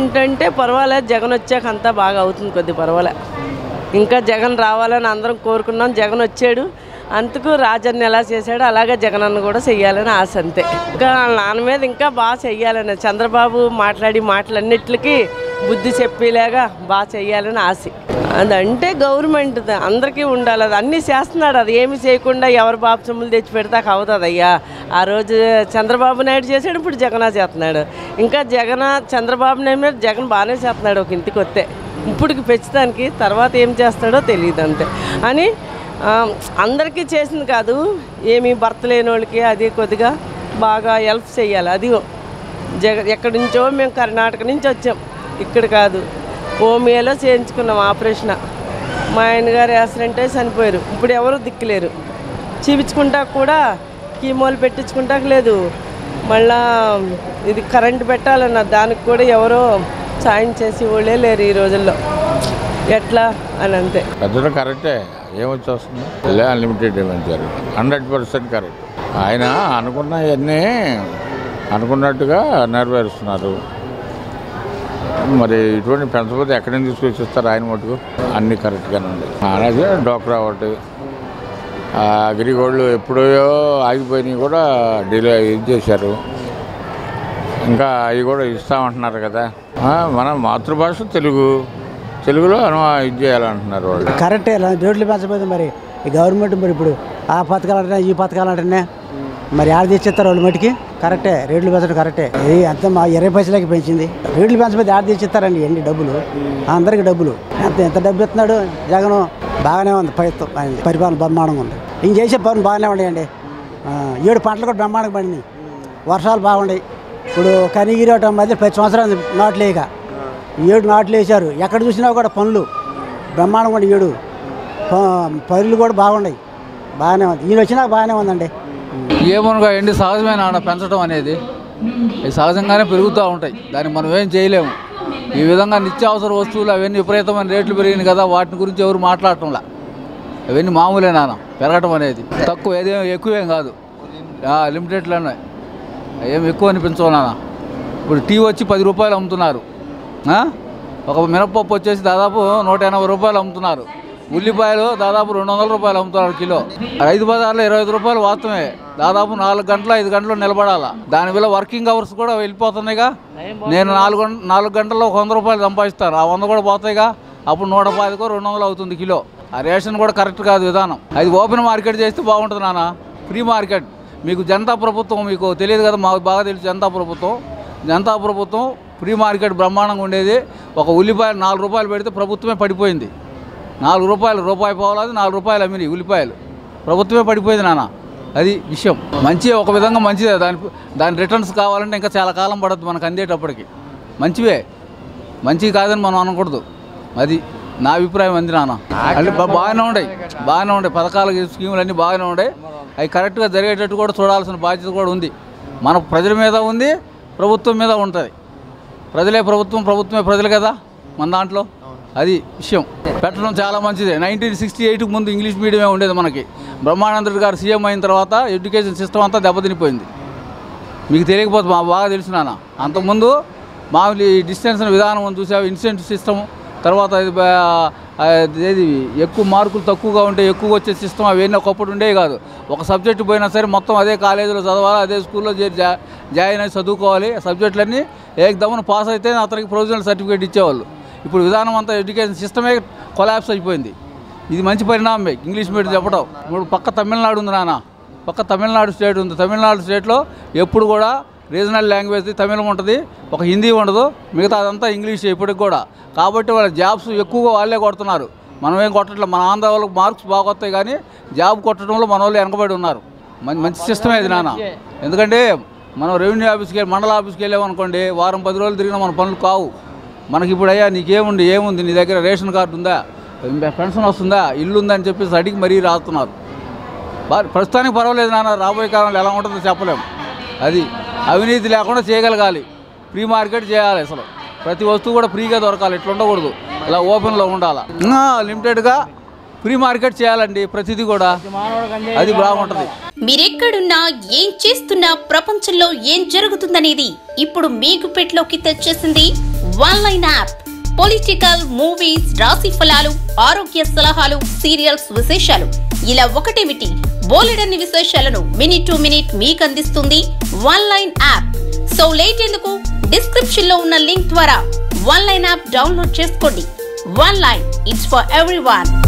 Government అంటే పర్వాలేదు జగన్ వచ్చాక అంతా బాగా అవుతుంది కొద్ది పర్వాలే ఇంకా జగన్ రావాలని అందరం కోరుకున్నాం జగన్ వచ్చాడు అందుకు రాజన్న ఎలా చేశాడో అలాగే జగన్ అన్న కూడా చెయ్యాలని ఆశ అంతే ఇంకా వాళ్ళ నాన్న మీద ఇంకా బాగా చెయ్యాలని చంద్రబాబు మాట్లాడి మాటలన్నిటికీ బుద్ధి చెప్పేలాగా బాగా చెయ్యాలని ఆశ అదంటే గవర్నమెంట్ అందరికీ ఉండాలి అది అన్నీ చేస్తున్నాడు అది ఏమి చేయకుండా ఎవరు బాబు సొమ్ములు తెచ్చి పెడతాక అవుతుంది అయ్యా ఆ రోజు చంద్రబాబు నాయుడు చేశాడు ఇప్పుడు జగన్ చేస్తున్నాడు ఇంకా జగన్ చంద్రబాబు నాయుడు మీద జగన్ బాగానే చేస్తున్నాడు ఒక ఇంటికి వస్తే ఇప్పటికి పెంచడానికి తర్వాత ఏం చేస్తాడో తెలియదు అంతే అని ఆ, అందరికీ చేసింది కాదు ఏమి భర్త లేని వాళ్ళకి అది కొద్దిగా బాగా హెల్ప్ చేయాలి అది జగ ఎక్కడి నుంచో మేము కర్ణాటక నుంచి వచ్చాం ఇక్కడ కాదు హోమియోలో చేయించుకున్నాం ఆపరేషన్ మా ఆయన గారు యాక్సిడెంట్ అయి చనిపోయారు ఇప్పుడు ఎవరు దిక్కులేరు చూపించుకుంటా కూడా కీమోలు పెట్టించుకుంటా లేదు మళ్ళా ఇది కరెంటు పెట్టాలన్న దానికి కూడా ఎవరో సాయం చేసి వాళ్ళే లేరు ఈ రోజుల్లో ఎట్లా అని అంతే పెద్దలు కరెక్టే ఏమొచ్చి వస్తుంది ఇలా అన్లిమిటెడ్ ఇవ్వంటారు హండ్రెడ్ పర్సెంట్ కరెక్ట్ ఆయన అనుకున్నవన్నీ అనుకున్నట్టుగా నెరవేరుస్తున్నారు మరి ఇటువంటి పెంచకపోతే ఎక్కడి నుంచి తీసుకొచ్చి ఇస్తారు ఆయన మటుకు అన్నీ కరెక్ట్గానే ఉంది అలాగే డోక్రా ఒకటి ఆ అగ్రిగోల్డ్ ఎప్పుడో ఆగిపోయినవి కూడా డిలే ఇది చేశారు ఇంకా అవి కూడా ఇస్తామంటున్నారు కదా ఆ, మన మాతృభాష తెలుగు తెలుగులో అను ఇది చేయాలంటున్నారు వాళ్ళు కరెక్టే ఇలా రేట్లు పెంచబోతుంది మరి ఈ గవర్నమెంట్ మరి ఇప్పుడు ఆ పథకాలు అంటేనే ఈ పథకాలు అంటేనే మరి ఆడ తెచ్చిస్తారు వాళ్ళు మటుకి కరెక్టే రేట్లు పెంచడం కరెక్టే ఇది అంత మా ఇరవై పైసలకి పెంచింది రేట్లు పెంచబోతే ఆడ తెచ్చిస్తారండి ఎన్ని డబ్బులు అందరికి డబ్బులు ఎంత ఎంత డబ్బు ఇస్తున్నాడు జగన్ బాగానే ఉంది ప్రభుత్వం ఆయనది. పరిపాలన బ్రహ్మాండంగా ఉంది ఇంక చేసే పనులు బాగానే ఉన్నాయండి ఆ, ఏడు పంటలు కూడా బ్రహ్మాండంగా పండినాయి వర్షాలు బాగున్నాయి ఇప్పుడు కనిగిరవటం మధ్య ప్రతి సంవత్సరం నాట్లు వేయక ఏడు నాట్లు వేశారు ఎక్కడ చూసినా కూడా పనులు బ్రహ్మాండంగా ఉండి ఏడు ప- పనులు కూడా బాగున్నాయి బాగానే ఉంది ఈయన వచ్చినా బాగానే ఉందండి ఏమనగా ఎండి సహజమే నాన్న పెంచడం అనేది ఇవి సహజంగానే పెరుగుతూ ఉంటాయి దాన్ని మనం ఏం చేయలేము ఈ విధంగా నిత్యావసర వస్తువులు అవన్నీ విపరీతమైన రేట్లు పెరిగినాయి కదా వాటి గురించి ఎవరు మాట్లాడటంలా అవన్నీ మామూలే నాన్న పెరగటం అనేది తక్కువ ఏదేం ఎక్కువేం కాదు లిమిటెడ్లోనే ఏం ఎక్కువ అనిపించవు నాన్న ఇప్పుడు టీ వచ్చి పది రూపాయలు అమ్ముతున్నారు ఆ? ఒక మినపప్పు వచ్చేసి దాదాపు నూట ఎనభై రూపాయలు అమ్ముతున్నారు ఉల్లిపాయలు దాదాపు రెండు వందల రూపాయలు అమ్ముతున్నారు కిలో ఐదు బజార్లో ఇరవై ఐదు రూపాయలు వాస్తవమే దాదాపు నాలుగు గంటలు ఐదు గంటలు నిలబడాలా దానివల్ల వర్కింగ్ అవర్స్ కూడా వెళ్ళిపోతున్నాయిగా నేను నాలుగు గంట నాలుగు గంటల్లో ఒక వంద రూపాయలు సంపాదిస్తాను ఆ వంద కూడా పోతాయిగా అప్పుడు నూట పాతికో రెండు వందలు అవుతుంది కిలో ఆ రేషన్ కూడా కరెక్ట్ కాదు విధానం అది ఓపెన్ మార్కెట్ చేస్తే బాగుంటుంది నాన్న ఫ్రీ మార్కెట్ మీకు జనతా ప్రభుత్వం మీకు తెలియదు కదా మాకు బాగా తెలుసు జనతా ప్రభుత్వం జనతా ప్రభుత్వం ఫ్రీ మార్కెట్ బ్రహ్మాండంగా ఉండేది ఒక ఉల్లిపాయలు నాలుగు రూపాయలు పెడితే ప్రభుత్వమే పడిపోయింది నాలుగు రూపాయలు రూపాయి పోవాలి నాలుగు రూపాయలు అమ్మినాయి ఉల్లిపాయలు ప్రభుత్వమే పడిపోయింది నాన్న అది విషయం మంచి ఒక విధంగా మంచిదే దాని దాని రిటర్న్స్ కావాలంటే ఇంకా చాలా కాలం పడద్దు మనకు అందేటప్పటికి మంచివే మంచివి కాదని మనం అనకూడదు అది నా అభిప్రాయం అంది నాన్న అంటే బా- బాగానే ఉన్నాయి బాగానే ఉన్నాయి పథకాలు స్కీములు అన్నీ బాగానే ఉన్నాయి అవి కరెక్ట్గా జరిగేటట్టు కూడా చూడాల్సిన బాధ్యత కూడా ఉంది మన ప్రజల మీద ఉంది ప్రభుత్వం మీద ఉంటుంది ప్రజలే ప్రభుత్వం ప్రభుత్వమే ప్రజలు కదా మన దాంట్లో అది విషయం పెట్టడం చాలా మంచిదే నైన్టీన్ సిక్స్టీ ఎయిట్కి ముందు ఇంగ్లీష్ మీడియమే ఉండేది మనకి బ్రహ్మానందుడు గారు సీఎం అయిన తర్వాత ఎడ్యుకేషన్ సిస్టమ్ అంతా దెబ్బతినిపోయింది మీకు తెలియకపోతే మా బాగా తెలుసు నాన్న అంతకుముందు మామూలు ఈ డిస్టెన్స్ విధానం ఉంది చూసావు ఇన్సెంట్ సిస్టమ్ తర్వాత ఇది బా- ఆ, ఏది ఎక్కువ మార్కులు తక్కువగా ఉంటే ఎక్కువ వచ్చే సిస్టమ్ అవన్నీ ఒకప్పుడు ఉండేవి కాదు ఒక సబ్జెక్ట్ పోయినా సరే మొత్తం అదే కాలేజీలో చదవాలి అదే స్కూల్లో చేరి జా జాయిన్ అయి చదువుకోవాలి ఆ సబ్జెక్టులన్నీ ఏకదమ్మన పాస్ అయితే అతనికి ప్రొవిజనల్ సర్టిఫికేట్ ఇచ్చేవాళ్ళు ఇప్పుడు విధానం అంతా ఎడ్యుకేషన్ సిస్టమే కొలాప్స్ అయిపోయింది ఇది మంచి పరిణామమే ఇంగ్లీష్ మీడియం చెప్పడం ఇప్పుడు పక్క తమిళనాడు ఉంది నాన్న పక్క తమిళనాడు స్టేట్ ఉంది తమిళనాడు స్టేట్లో ఎప్పుడు కూడా రీజనల్ లాంగ్వేజ్ తమిళం ఉంటుంది ఒక హిందీ ఉండదు మిగతా అదంతా ఇంగ్లీష్ ఇప్పటికి కూడా కాబట్టి వాళ్ళ జాబ్స్ ఎక్కువగా వాళ్ళే కొడుతున్నారు మనం ఏం కొట్టట్లేదు మన ఆంధ్ర వాళ్ళకి మార్క్స్ బాగా వస్తాయి కానీ జాబ్ కొట్టడంలో మన వాళ్ళు వెనకబడి ఉన్నారు మంచి మంచి సిస్టమే ఇది నాన్న ఎందుకంటే మనం రెవెన్యూ ఆఫీస్కి వెళ్ళి మండల ఆఫీస్కి వెళ్ళామనుకోండి వారం పది రోజులు తిరిగిన మన పనులు కావు మనకి ఇప్పుడు అయ్యా నీకేముంది ఏముంది నీ దగ్గర రేషన్ కార్డు ఉందా పెన్షన్ వస్తుందా ఇల్లు ఉందా అని చెప్పేసి అడిగి మరీ రాస్తున్నారు బా- ప్రస్తుతానికి పర్వాలేదు నాన్న రాబోయే కాలంలో ఎలా ఉంటుందో చెప్పలేము అది అవినీతి లేకుండా చేయగలగాలి ఫ్రీ మార్కెట్ చేయాలి అసలు ప్రతి వస్తువు కూడా ఫ్రీగా దొరకాలి ఇట్లా ఉండకూడదు ఇలా ఓపెన్లో ఉండాలి ఇంకా లిమిటెడ్గా ఫ్రీ మార్కెట్ చేయాలండి ప్రతిదీ కూడా అది బాగుంటుంది మీరెక్కడున్నా ఏం చేస్తున్నా ప్రపంచంలో ఏం జరుగుతుందనేది ఇప్పుడు మీకు పెట్లోకి తెచ్చేసింది one line app political movies రాశి ఫలాలు ఆరోగ్య సలహాలు సీరియల్స్ విశేషాలు ఇలా ఒకటేమిటి బోలెడన్ని విశేషాలను మినిట్ టు మినిట్ మీకు అందిస్తుంది one line app so late ఎందుకు డిస్క్రిప్షన్ లో ఉన్న లింక్ ద్వారా వన్ లైన్ యాప్ డౌన్లోడ్ చేసుకోండి one line it's for every